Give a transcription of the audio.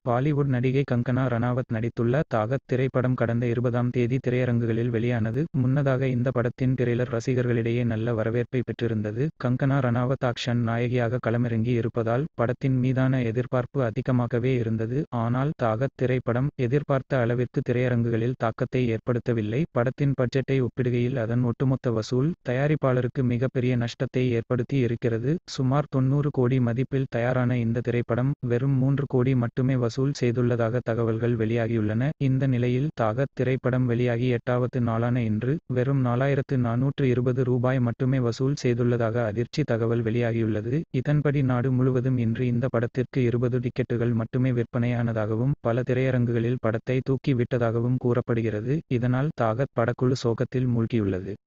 பாலிவுட் நடிகை கங்கனா ரணாவத் நடித்துள்ள தாகத் திரைப்படம் கடந்த இருபதாம் தேதி திரையரங்குகளில் வெளியானது. முன்னதாக இந்த படத்தின் டிரெய்லர் ரசிகர்களிடையே நல்ல வரவேற்பை பெற்றிருந்தது. கங்கனா ரணாவத் ஆக்ஷன் நாயகியாக களமிறங்கி இருப்பதால் படத்தின் மீதான எதிர்பார்ப்பு அதிகமாகவே இருந்தது. ஆனால் தாகத் திரைப்படம் எதிர்பார்த்த அளவிற்கு திரையரங்குகளில் தாக்கத்தை ஏற்படுத்தவில்லை. படத்தின் பட்ஜெட்டை ஒப்பிடுகையில் அதன் ஒட்டுமொத்த வசூல் தயாரிப்பாளருக்கு மிகப்பெரிய நஷ்டத்தை ஏற்படுத்தி இருக்கிறது. சுமார் தொண்ணூறு கோடி மதிப்பில் தயாரான இந்த திரைப்படம் வெறும் மூன்று கோடி மட்டுமே வசூல் செய்துள்ளதாக தகவல்கள் வெளியாகியுள்ளன. இந்த நிலையில் தாகத் திரைப்படம் வெளியாகி எட்டாவது நாளான இன்று வெறும் நாலாயிரத்து நானூற்று இருபது ரூபாய் மட்டுமே வசூல் செய்துள்ளதாக அதிர்ச்சி தகவல் வெளியாகியுள்ளது. இதன்படி நாடு முழுவதும் இன்று இந்த படத்திற்கு இருபது டிக்கெட்டுகள் மட்டுமே விற்பனையானதாகவும் பல திரையரங்குகளில் படத்தை தூக்கி விட்டதாகவும் கூறப்படுகிறது. இதனால் தாகத் படக்குழு சோகத்தில் மூழ்கியுள்ளது.